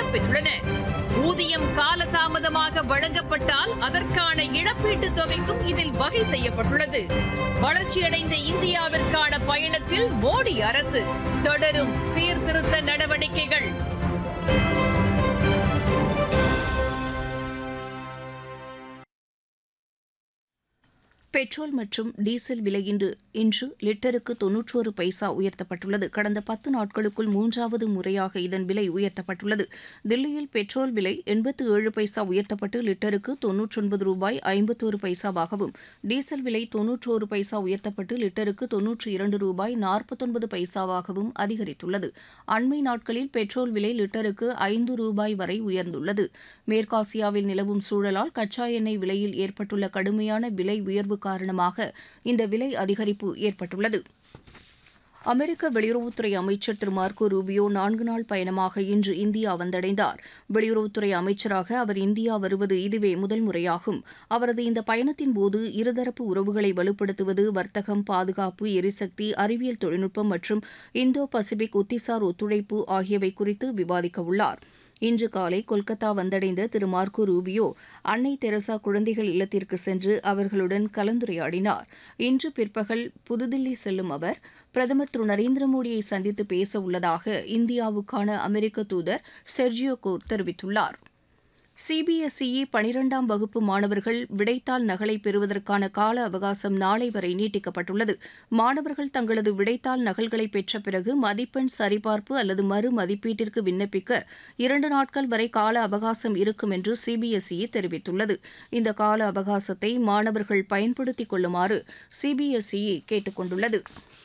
இடம்பெற்றுள்ளன ஊதியம் காலதாமதமாக வழங்கப்பட்டால் அதற்கான இழப்பீட்டுத் தொகைக்கும் இதில் வகை செய்யப்பட்டுள்ளது வளர்ச்சியடைந்த இந்தியாவிற்கான பயணத்தில் மோடி அரசு தொடரும் சீர்திருத்த நடவடிக்கைகள் பெட்ரோல் மற்றும் டீசல் விலை இன்று இன்று லிட்டருக்கு தொன்னூற்றோரு பைசா உயர்த்தப்பட்டுள்ளது கடந்த பத்து நாட்களுக்குள் மூன்றாவது முறையாக இதன் விலை உயர்த்தப்பட்டுள்ளது தில்லியில் பெட்ரோல் விலை எண்பத்து ஏழு பைசா உயர்த்தப்பட்டு லிட்டருக்கு தொன்னூற்றொன்பது ரூபாய் ஐம்பத்தோரு பைசாவாகவும் டீசல் விலை தொன்னூற்றோரு பைசா உயர்த்தப்பட்டு லிட்டருக்கு தொன்னூற்றி இரண்டு ரூபாய் நாற்பத்தொன்பது பைசாவாகவும் அதிகரித்துள்ளது அண்மை நாட்களில் பெட்ரோல் விலை லிட்டருக்கு ஐந்து ரூபாய் வரை உயர்ந்துள்ளது மேற்காசியாவில் நிலவும் சூழலால் கச்சா எண்ணெய் விலையில் ஏற்பட்டுள்ள கடுமையான விலை உயர்வு காரணமாக இந்த விலை அதிகரிப்பு ஏற்பட்டுள்ளது அமெரிக்க வெளியுறவுத்துறை அமைச்சர் திரு மார்க்கோ ரூபியோ நான்கு நாள் பயணமாக இன்று இந்தியா வந்தடைந்தார் வெளியுறவுத்துறை அமைச்சராக அவர் இந்தியா வருவது இதுவே முதல் முறையாகும் அவரது இந்த பயணத்தின் போது இருதரப்பு உறவுகளை வலுப்படுத்துவது வர்த்தகம் பாதுகாப்பு எரிசக்தி அறிவியல் தொழில்நுட்பம் மற்றும் இந்தோ பசிபிக் ஒத்திசார் ஒத்துழைப்பு ஆகியவை குறித்து விவாதிக்க உள்ளார் இன்று காலை கொல்கத்தா வந்தடைந்த திரு மார்க்கோ ரூபியோ அன்னை தெரசா குழந்தைகள் இல்லத்திற்கு சென்று அவர்களுடன் கலந்துரையாடினார் இன்று பிற்பகல் புதுதில்லி செல்லும் அவர் பிரதமர் திரு நரேந்திர மோடியை சந்தித்து பேச உள்ளதாக இந்தியாவுக்கான அமெரிக்க தூதர் செர்ஜியோ கோர் தெரிவித்துள்ளார் சிபிஎஸ்இ பனிரெண்டாம் வகுப்பு மாணவர்கள் விடைத்தாள் நகலை பெறுவதற்கான கால அவகாசம் நாளை வரை நீட்டிக்கப்பட்டுள்ளது மாணவர்கள் தங்களது விடைத்தாள் நகல்களை பெற்ற பிறகு மதிப்பெண் சரிபார்ப்பு அல்லது மறு மதிப்பீட்டிற்கு விண்ணப்பிக்க இரண்டு நாட்கள் வரை கால அவகாசம் இருக்கும் என்று சிபிஎஸ்இ தெரிவித்துள்ளது இந்த கால அவகாசத்தை மாணவர்கள் பயன்படுத்திக் கொள்ளுமாறு சிபிஎஸ்இ கேட்டுக் கொண்டுள்ளது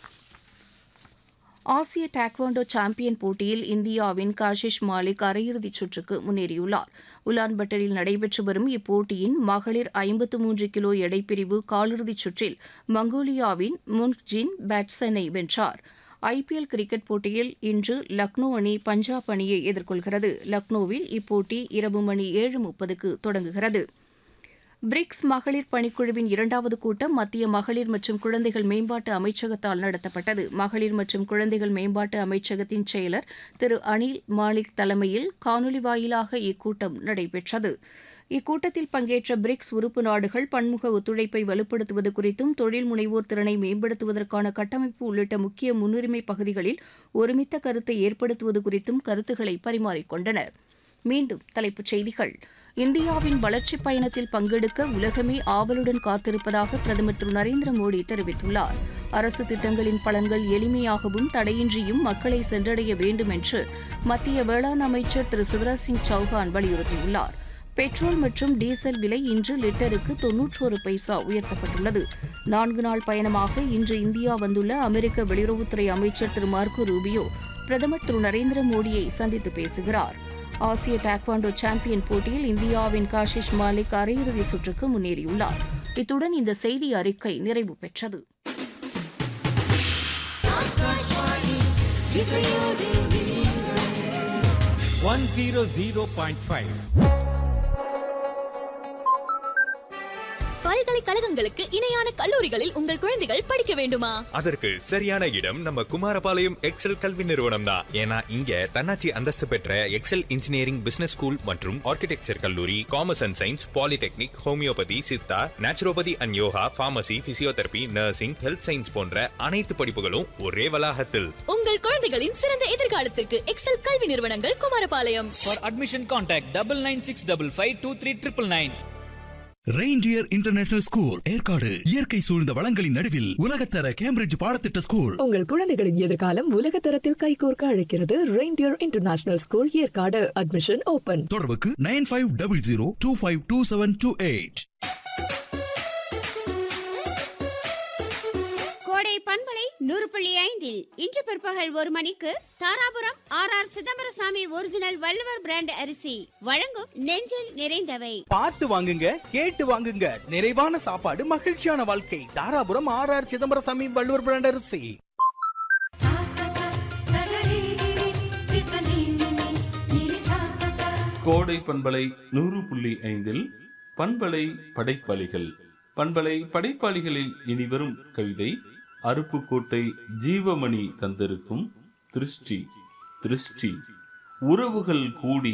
ஆசிய டாக்வாண்டோ சாம்பியன் போட்டியில் இந்தியாவின் காஷிஷ் மாலிக் அரையிறுதிச் சுற்றுக்கு முன்னேறியுள்ளார் உலான்பட்டரில் நடைபெற்று வரும் இப்போட்டியின் மகளிர் ஐம்பத்து மூன்று கிலோ எடைப்பிரிவு காலிறுதிச் சுற்றில் மங்கோலியாவின் முன்ஜின் பேட்சனை வென்றார் ஐபிஎல் கிரிக்கெட் போட்டியில் இன்று லக்னோ அணி பஞ்சாப் அணியை எதிர்கொள்கிறது லக்னோவில் இப்போட்டி இரவு மணி ஏழு முப்பதுக்கு தொடங்குகிறது பிரிக்ஸ் மகளிர் பணிக்குழுவின் இரண்டாவது கூட்டம் மத்திய மகளிர் மற்றும் குழந்தைகள் மேம்பாட்டு அமைச்சகத்தால் நடத்தப்பட்டது மகளிர் மற்றும் குழந்தைகள் மேம்பாட்டு அமைச்சகத்தின் செயலர் திரு அனில் மாலிக் தலைமையில் காணொலி வாயிலாக இக்கூட்டம் நடைபெற்றது இக்கூட்டத்தில் பங்கேற்ற பிரிக்ஸ் உறுப்பு நாடுகள் பன்முக ஒத்துழைப்பை வலுப்படுத்துவது குறித்தும் தொழில் முனைவோர் திறனை மேம்படுத்துவதற்கான கட்டமைப்பு உள்ளிட்ட முக்கிய முன்னுரிமை பகுதிகளில் ஒருமித்த கருத்தை ஏற்படுத்துவது குறித்தும் கருத்துக்களை பரிமாறிக்கொண்டனர் மீண்டும் தலைப்புச் செய்திகள் இந்தியாவின் வளர்ச்சிப் பயணத்தில் பங்கெடுக்க உலகமே ஆவலுடன் காத்திருப்பதாக பிரதமர் திரு நரேந்திர மோடி தெரிவித்துள்ளார் அரசு திட்டங்களின் பலன்கள் எளிமையாகவும் தடையின்றியும் மக்களை சென்றடைய வேண்டும் என்று மத்திய வேளாண் அமைச்சர் திரு சிவராஜ் சிங் சௌஹான் வலியுறுத்தியுள்ளார் பெட்ரோல் மற்றும் டீசல் விலை இன்று லிட்டருக்கு தொன்னூற்றோரு பைசா உயர்த்தப்பட்டுள்ளது நான்கு நாள் பயணமாக இன்று இந்தியா வந்துள்ள அமெரிக்க வெளியுறவுத்துறை அமைச்சர் திரு மார்க்கோ ரூபியோ பிரதமர் திரு நரேந்திர மோடியை சந்தித்து பேசுகிறார் ஆசிய டாக்வாண்டோ சாம்பியன் போட்டியில் இந்தியாவின் காஷிஷ் மாலிக் அரையிறுதி சுற்றுக்கு முன்னேறியுள்ளார் இத்துடன் இந்த செய்தி அறிக்கை நிறைவு பெற்றது one zero zero point five பல்கலைக்கழகங்களுக்கு இணையான கல்லூரிகளில் உங்கள் குழந்தைகள் படிக்க வேண்டுமா அதற்கு சரியான இடம் நம்ம குமாரபாளையம் எக்ஸல் கல்வி நிறுவனம் தான் ஏன்னா இங்க தன்னாட்சி அந்தஸ்து பெற்ற எக்ஸல் இன்ஜினியரிங் பிசினஸ் ஸ்கூல் மற்றும் ஆர்கிடெக்சர் கல்லூரி commerce and science polytechnic homeopathy Siddha naturopathy and yoga pharmacy physiotherapy nursing health science போன்ற அனைத்து படிப்புகளும் ஒரே வளாகத்தில் உங்கள் குழந்தைகளின் சிறந்த எதிர்காலத்திற்கு எக்ஸல் கல்வி நிறுவனங்கள் Kumarapalayam For admission, contact double nine six double five two three triple nine. Reindeer international school Yercaud இயற்கை சூழ்ந்த வளங்களின் நடுவில் உலகத்தர கேம்பிரிட்ஜ் பாடத்திட்ட ஸ்கூல் உங்கள் குழந்தைகளின் எதிர்காலம் உலக தரத்தில் கைகோர்க்க அழைக்கிறது Reindeer international school Yercaud admission open தொடர்புக்கு nine five double zero two five two seven two eight கோடை பண்பலை நூறு புள்ளி ஐந்தில் இன்று பிற்பகல் ஒரு மணிக்கு Dharapuram R R Chidambarasamy original Valluvar brand அரிசி வழங்கும் நெஞ்சில் நிறைந்தவை பார்த்து வாங்குங்க கேட்டு வாங்குங்க நிறைவான சாப்பாடு மகிழ்ச்சியான வாழ்க்கை Dharapuram R R Chidambarasamy Valluvar brand அரிசி கோடை பண்பலை நூறு புள்ளி ஐந்தில் பண்பலை படைப்பாளிகள் பண்பலை படைப்பாளிகளில் இனிவரும் கவிதை அருப்புக்கோட்டை ஜீவமணி தந்திருக்கும் திருஷ்டி திருஷ்டி உறவுகள் கூடி